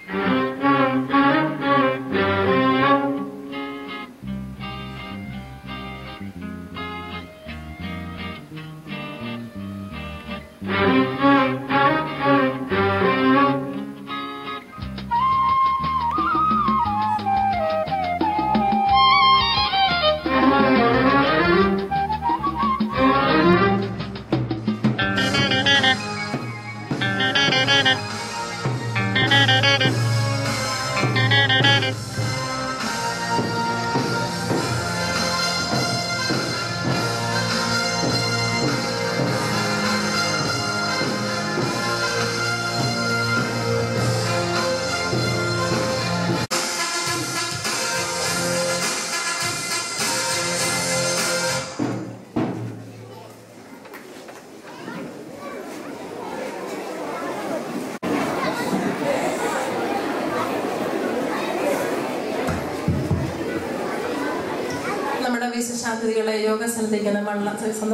നമ്മുടെ വിശേഷാതിഥികളെ യോഗ സ്ഥലത്തേക്ക് നമ്മൾ സന്തോഷം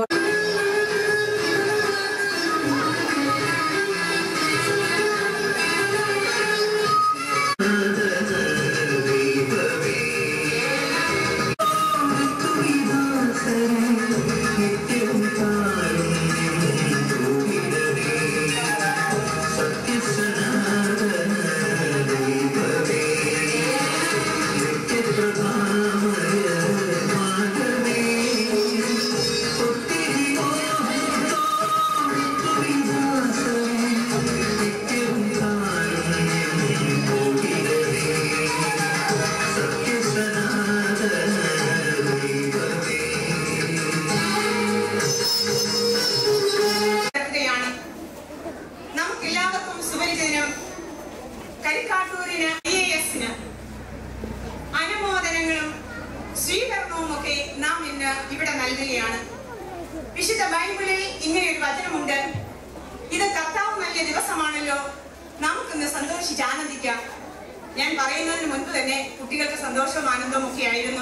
നടക്കുകയാണ് നമുക്കെല്ലാവർക്കും സുപരിചിതനും കരിക്കാട്ടൂരിന് ഐ എ എസിന് അനുമോദനങ്ങളും സ്വീകരണവും ഒക്കെ നാം ഇന്ന് ഇവിടെ നൽകുകയാണ് വിശുദ്ധ ബൈബിളിൽ ഇങ്ങനെ ഒരു വചനമുണ്ട് ഇത് കർത്താവ് നൽകിയ ദിവസമാണല്ലോ നമുക്കിന്ന് സന്തോഷിച്ച് ആനന്ദിക്കാം ഞാൻ പറയുന്നതിന് മുൻപ് തന്നെ കുട്ടികൾക്ക് സന്തോഷവും ആനന്ദവും ഒക്കെ ആയിരുന്നു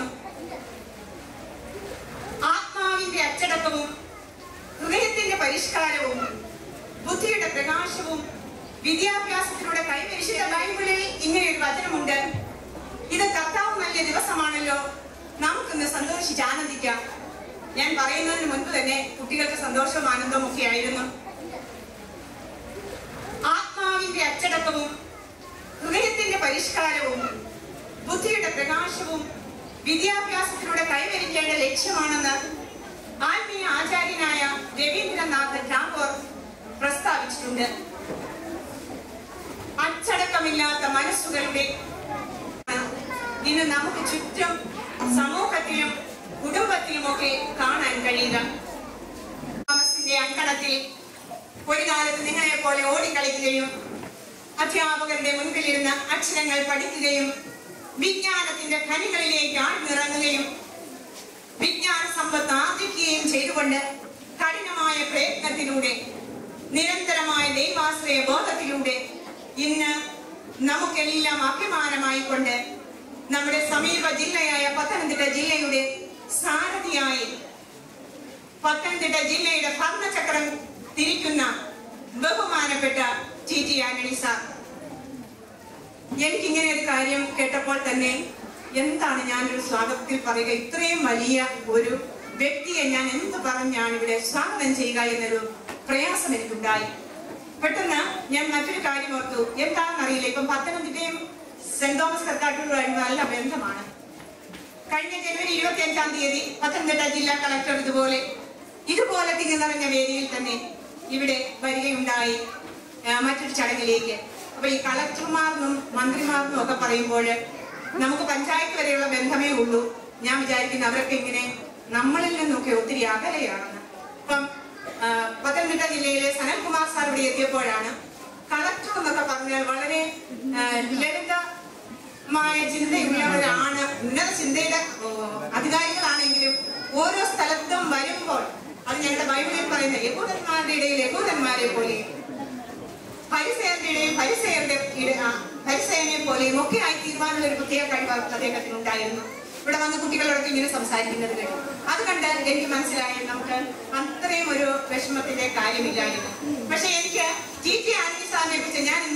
ആത്മാവിന്റെ അച്ചടക്കവും ഹൃദയത്തിന്റെ പരിഷ്കാരവും ബുദ്ധിയുടെ പ്രകാശവും വിദ്യാഭ്യാസത്തിലൂടെ കൈവരിശിത ബൈബിളിൽ ഇങ്ങനെ ഒരു വചനമുണ്ട് ഇത് കർത്താവ് നൽകിയ ദിവസമാണല്ലോ നമുക്കിന്ന് സന്തോഷിച്ച് ആനന്ദിക്കാം ഞാൻ പറയുന്നതിന് മുൻപ് തന്നെ കുട്ടികൾക്ക് സന്തോഷവും ആനന്ദവും ഒക്കെ ആയിരുന്നു ആത്മാവിന്റെ അച്ചടക്കവും ഹൃദയത്തിന്റെ പരിഷ്കാരവും ബുദ്ധിയുടെ പ്രകാശവും വിദ്യാഭ്യാസത്തിലൂടെ കൈവരിക്കേണ്ട ലക്ഷ്യമാണെന്ന് ആത്മീയ ആചാര്യനായ രവീന്ദ്രനാഥ് ടാഗോർ പ്രസ്താവിച്ചിട്ടുണ്ട് അച്ചടക്കമില്ലാത്ത മനസ്സുകളുടെ ഇന്ന് നമുക്ക് ചുറ്റും സമൂഹത്തിലും കുടുംബത്തിലുമൊക്കെ കാണാൻ കഴിയുക താമസിന്റെ അങ്കണത്തിൽ ഒരു കാലത്ത് നിങ്ങളെ പോലെ ഓടിക്കളിക്കുകയും അധ്യാപകരുടെ മുൻപിലിരുന്ന് അക്ഷരങ്ങൾ പഠിക്കുകയും വിജ്ഞാനത്തിന്റെ ഖനികളിലേക്ക് ആഴ്ന്നിറങ്ങുകയും വിജ്ഞാന സമ്പത്ത് ആർജിക്കുകയും ചെയ്തുകൊണ്ട് കഠിനമായ പ്രയത്നത്തിലൂടെ നിരന്തരമായ ദൈവാശ്രയ ബോധത്തിലൂടെ ഇന്ന് നമുക്കെല്ലാം അഭിമാനമായിക്കൊണ്ട് നമ്മുടെ സമീപ ജില്ലയായ പത്തനംതിട്ട ജില്ലയുടെ സാരഥിയായി പത്തനംതിട്ട ജില്ലയുടെ ഭരണചക്രം തിരിക്കുന്ന ബഹുമാനപ്പെട്ട ടി ടി ആന്റണി സാർ എനിക്കിങ്ങനെ ഒരു കാര്യം കേട്ടപ്പോൾ തന്നെ എന്താണ് ഞാനൊരു സ്വാഗതത്തിൽ പറയുക ഇത്രയും വലിയ ഒരു വ്യക്തിയെ ഞാൻ എന്ത് പറഞ്ഞാണ് ഇവിടെ സ്വാഗതം ചെയ്യുക എന്നൊരു പ്രയാസം എനിക്കുണ്ടായി പെട്ടെന്ന് ഞാൻ മറ്റൊരു കാര്യം ഓർത്തു എന്താണെന്നറിയില്ല ഇപ്പം പത്തനംതിട്ടയും സെന്റ് തോമസ് കർക്കാട്ടൂരുമായിട്ട് നല്ല ബന്ധമാണ് കഴിഞ്ഞ ജനുവരി ഇരുപത്തി അഞ്ചാം തീയതി പത്തനംതിട്ട ജില്ലാ കളക്ടർ ഇതുപോലെ ഇതുപോലെ തിങ്ങി നിറഞ്ഞ വേദിയിൽ തന്നെ ഇവിടെ വരികയുണ്ടായി ആ, മറ്റൊരു ചടങ്ങിലേക്ക് അപ്പൊ ഈ കളക്ടർമാർന്നും മന്ത്രിമാർന്നും ഒക്കെ പറയുമ്പോൾ നമുക്ക് പഞ്ചായത്ത് വരെയുള്ള ബന്ധമേ ഉള്ളൂ ഞാൻ വിചാരിക്കുന്നു അവരൊക്കെ ഇങ്ങനെ നമ്മളിൽ നിന്നൊക്കെ ഒത്തിരി അകലെയാണെന്ന് അപ്പം ആ, പത്തനംതിട്ട ജില്ലയിലെ സനൽകുമാർ സാർ ഇവിടെ എത്തിയപ്പോഴാണ് കളക്ടർ എന്നൊക്കെ പറഞ്ഞാൽ വളരെ ആ, ലളിതമായ ചിന്തയുള്ളവരാണ് ഉന്നത ചിന്തയുടെ ഓ, അധികാരികളാണെങ്കിലും ഓരോ സ്ഥലത്തും വരുമ്പോൾ അത് ഞങ്ങളുടെ ബൈബിളിൽ പറയുന്ന യഹൂദന്മാരുടെ ഇടയിൽ യഹൂദന്മാരെ പോലെയും പരിസയരുടെ ഇടയിൽ പരിസയരുടെ ഇട- ആ, പരിസയനെ പോലെയും ഒക്കെ ആയി തീരുമാനമുള്ള ഒരു പ്രത്യേക കഴിവ് അദ്ദേഹത്തിന് ഉണ്ടായിരുന്നു ഇവിടെ വന്ന് കുട്ടികളോടൊക്കെ ഇങ്ങനെ സംസാരിക്കുന്നത് കേട്ടു അത് കണ്ട് എനിക്ക് മനസ്സിലായി നമുക്ക് അത്രയും ഒരു വിഷമത്തിന്റെ കാര്യമില്ലായിരുന്നു പക്ഷെ എനിക്ക് ടി ടി ആന്റണി സാറിനെ കുറിച്ച് ഞാൻ ഇന്ന്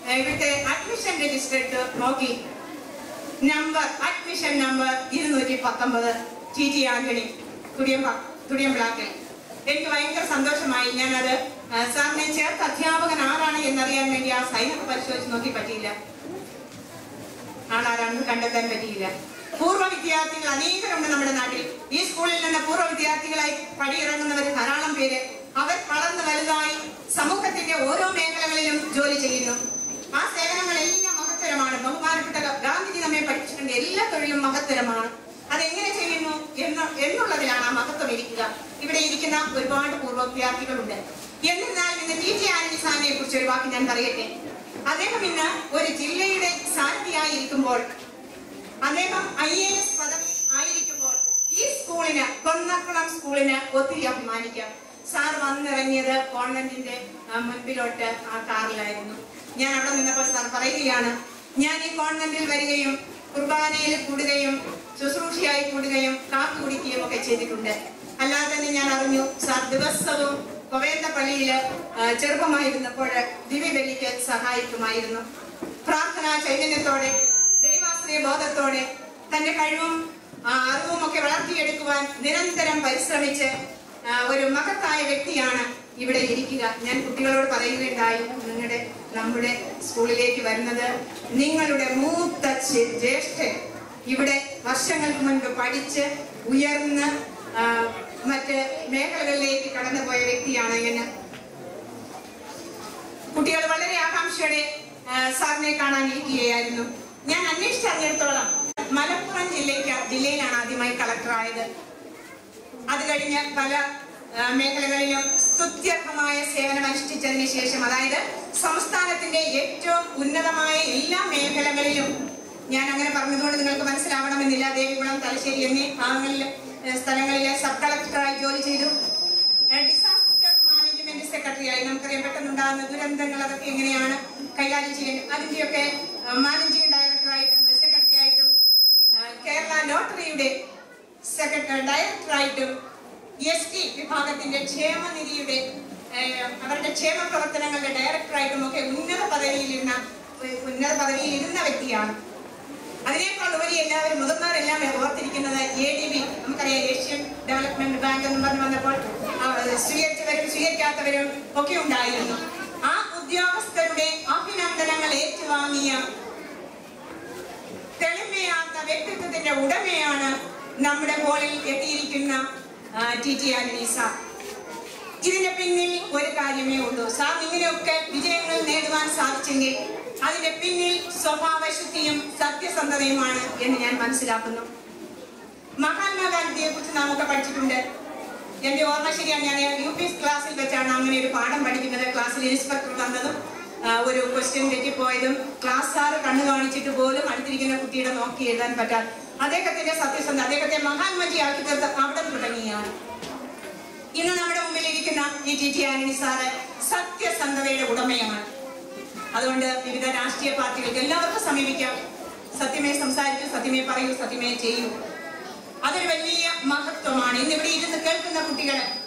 ഏഹ്, ഇവിടുത്തെ അഡ്മിഷൻ രജിസ്റ്റർ എടുത്ത് നോക്കി നമ്പർ അഡ്മിഷൻ നമ്പർ ഇരുന്നൂറ്റി പത്തൊമ്പത് ടി ടി ആന്റണി തുടിയം തുടിയം ബ്ലാക്കിൽ എനിക്ക് ഭയങ്കര സന്തോഷമായി ഞാനത് ആ, സാറിനെ ചേർത്ത് അധ്യാപകൻ ആരാണ് എന്നറിയാൻ വേണ്ടി ആ സൈനൊക്കെ പരിശോധിച്ച് നോക്കി പറ്റിയില്ല ആളാരാണെന്ന് കണ്ടെത്താൻ പറ്റിയില്ല പൂർവ്വ വിദ്യാർത്ഥികൾ അനേകരുണ്ട് നമ്മുടെ നാട്ടിൽ ഈ സ്കൂളിൽ നിന്ന് പൂർവ്വ വിദ്യാർത്ഥികളായി പടിയിറങ്ങുന്നവർ ധാരാളം പേര് അവർ വളർന്നു വലുതായി സമൂഹത്തിന്റെ ഓരോ മേഖലകളിലും ജോലി ചെയ്യുന്നു ആ സേവനങ്ങളെല്ലാം മഹത്തരമാണ് ബഹുമാനപ്പെട്ട ഗാന്ധിജി നമ്മെ പഠിച്ചിട്ടുണ്ട് എല്ലാ തൊഴിലും മഹത്തരമാണ് അതെങ്ങനെ ചെയ്യുന്നു എന്ന് എന്നുള്ളതിലാണ് ആ മഹത്വം ഇരിക്കുക ഇവിടെ ഇരിക്കുന്ന ഒരുപാട് പൂർവ്വ വിദ്യാർത്ഥികളുണ്ട് എന്നിരുന്നാൽ ഇന്ന് ടി ടി ആനന്ദി സാറിനെ കുറിച്ച് ഒരു വാക്ക് ഞാൻ പറയട്ടെ അദ്ദേഹം ഇന്ന് ഒരു ജില്ലയുടെ സാരഥിയായി ഇരിക്കുമ്പോൾ അദ്ദേഹം ഐ എ എസ് പദവി ആയിരിക്കുമ്പോൾ ഈ സ്കൂളിന് കൊന്നക്കുളം സ്കൂളിന് ഒത്തിരി അഭിമാനിക്കാം സാർ വന്നിറങ്ങിയത് കോൺവെന്റിന്റെ ആ, മുൻപിലോട്ട് ആ കാറിലായിരുന്നു ഞാൻ അവിടെ നിന്നപ്പോൾ സാർ പറയുകയാണ് ഞാൻ ഈ കോൺവെന്റിൽ വരികയും കുർബാനയിൽ കൂടുകയും ശുശ്രൂഷയായി കൂടുകയും കാപ്പി കുടിക്കുകയും ഒക്കെ ചെയ്തിട്ടുണ്ട് അല്ലാതെ തന്നെ ഞാൻ അറിഞ്ഞു സാർ ദിവസവും കൊവേന്ത പള്ളിയില് ആ, ചെറുപ്പമായിരുന്നപ്പോൾ ദിവ്യബലിക്ക് സഹായിക്കുമായിരുന്നു പ്രാർത്ഥനാ ചൈതന്യത്തോടെ ദൈവാശ്രയ ബോധത്തോടെ തന്റെ കഴിവും ആ, അറിവും ഒക്കെ വളർത്തിയെടുക്കുവാൻ നിരന്തരം പരിശ്രമിച്ച് ആ, ഒരു മഹത്തായ വ്യക്തിയാണ് ഇവിടെ ഇരിക്കുക ഞാൻ കുട്ടികളോട് പറയുകയുണ്ടായി നിങ്ങളുടെ നമ്മുടെ സ്കൂളിലേക്ക് വരുന്നത് നിങ്ങളുടെ മൂത്ത ചെ- ജ്യേഷ്ഠൻ ഇവിടെ വർഷങ്ങൾക്ക് മുൻപ് പഠിച്ച് ഉയർന്ന് ആ, മറ്റ് മേഖലകളിലേക്ക് കടന്നുപോയ വ്യക്തിയാണ് എന്ന് കുട്ടികൾ വളരെ ആകാംക്ഷയോടെ ആ, സാറിനെ കാണാൻ ഇരിക്കുകയായിരുന്നു ഞാൻ അന്വേഷിച്ചറിഞ്ഞിടത്തോളം മലപ്പുറം ജില്ലയ്ക്ക് ജില്ലയിലാണ് ആദ്യമായി കളക്ടറായത് അത് കഴിഞ്ഞ് പല ആ, മേഖലകളിലും സ്തുത്യർഹമായ സേവനം അനുഷ്ഠിച്ചതിന് ശേഷം അതായത് സംസ്ഥാനത്തിന്റെ ഏറ്റവും ഉന്നതമായ എല്ലാ മേഖലകളിലും ഞാൻ അങ്ങനെ പറഞ്ഞതുകൊണ്ട് നിങ്ങൾക്ക് മനസ്സിലാവണമെന്നില്ല ദേവികുളം തലശ്ശേരി എന്നീ ഭാഗങ്ങളിൽ ഏ, സ്ഥലങ്ങളിലെ സബ് കളക്ടറായി ജോലി ചെയ്തു ഏ, ഡിസാസ്റ്റർ മാനേജ്മെന്റ് സെക്രട്ടറിയായി നമുക്കറിയാം പെട്ടെന്നുണ്ടാകുന്ന ദുരന്തങ്ങൾ അതൊക്കെ എങ്ങനെയാണ് കൈകാര്യം ചെയ്യുന്നത് അതിന്റെയൊക്കെ മാനേജിംഗ് ഡയറക്ടറായിട്ടും സെക്രട്ടറി ആയിട്ടും ആ, കേരള ലോട്ടറിയുടെ സെക്രട്ടറി ഡയറക്ടറായിട്ടും എസ് ടി വിഭാഗത്തിന്റെ ക്ഷേമനിധിയുടെ ആ, അവരുടെ ക്ഷേമ പ്രവർത്തനങ്ങളുടെ ഡയറക്ടറായിട്ടും ഒക്കെ ഉന്നത പദവിയിലിരുന്ന ഉന്നത പദവിയിൽ ഇരുന്ന വ്യക്തിയാണ് അതിനേക്കാൾ ഉപരി എല്ലാവരും മുതിർന്നവരെല്ലാം ഓർത്തിരിക്കുന്നത് എ ഡി ബി നമുക്കറിയാം ഏഷ്യൻ ഡെവലപ്മെന്റ് ബാങ്ക് എന്ന് പറഞ്ഞു വന്നപ്പോൾ ആ, സ്വീകരിച്ചവരും സ്വീകരിക്കാത്തവരും ഒക്കെ ഉണ്ടായിരുന്നു ആ ഉദ്യോഗസ്ഥരുടെ അഭിനന്ദനങ്ങൾ ഏറ്റുവാങ്ങിയ തെളിമയാർന്ന വ്യക്തിത്വത്തിന്റെ ഉടമയാണ് നമ്മുടെ ഹോളിൽ എത്തിയിരിക്കുന്ന ആ, ടി ടി ആന്റണി സാർ ഇതിന്റെ പിന്നിൽ ഒരു കാര്യമേ ഉള്ളൂ സാർ ഇങ്ങനെയൊക്കെ വിജയങ്ങൾ നേടുവാൻ സാധിച്ചെങ്കിൽ അതിന്റെ പിന്നിൽ സ്വഭാവശുദ്ധിയും സത്യസന്ധതയുമാണ് എന്ന് ഞാൻ മനസ്സിലാക്കുന്നു മഹാത്മാഗാന്ധിയെ കുറിച്ച് നാം ഒക്കെ പഠിച്ചിട്ടുണ്ട് എന്റെ ഓർമ്മ ശരിയാണ് ഞാൻ യു പി ക്ലാസ്സിൽ വെച്ചാണ് അങ്ങനെ ഒരു പാഠം പഠിക്കുന്നത് ക്ലാസ്സിൽ ഇൻസ്പെക്ടർ വന്നതും ആ, ഒരു ക്വസ്റ്റ്യൻ തെറ്റിപ്പോയതും ക്ലാസ് സാറ് കണ്ണു കാണിച്ചിട്ട് പോലും അടുത്തിരിക്കുന്ന കുട്ടിയുടെ നോക്കി എഴുതാൻ പറ്റാൻ അദ്ദേഹത്തിന്റെ സത്യസന്ധത അദ്ദേഹത്തെ മഹാത്മജിയാക്കി തീർത്ത അവിടെ തുടങ്ങിയാണ് ഇന്ന് നമ്മുടെ മുമ്പിൽ ഇരിക്കുന്ന ഈ ടി ടി ആന്റണി സാറ് സത്യസന്ധതയുടെ ഉടമയാണ് അതുകൊണ്ട് വിവിധ രാഷ്ട്രീയ പാർട്ടികൾക്ക് എല്ലാവർക്കും സമീപിക്കാം സത്യമേ സംസാരിക്കൂ സത്യമേ പറയൂ സത്യമേ ചെയ്യൂ അതൊരു വലിയ മഹത്വമാണ് ഇന്ന് ഇവിടെ ഇരുന്ന് കേൾക്കുന്ന കുട്ടികൾ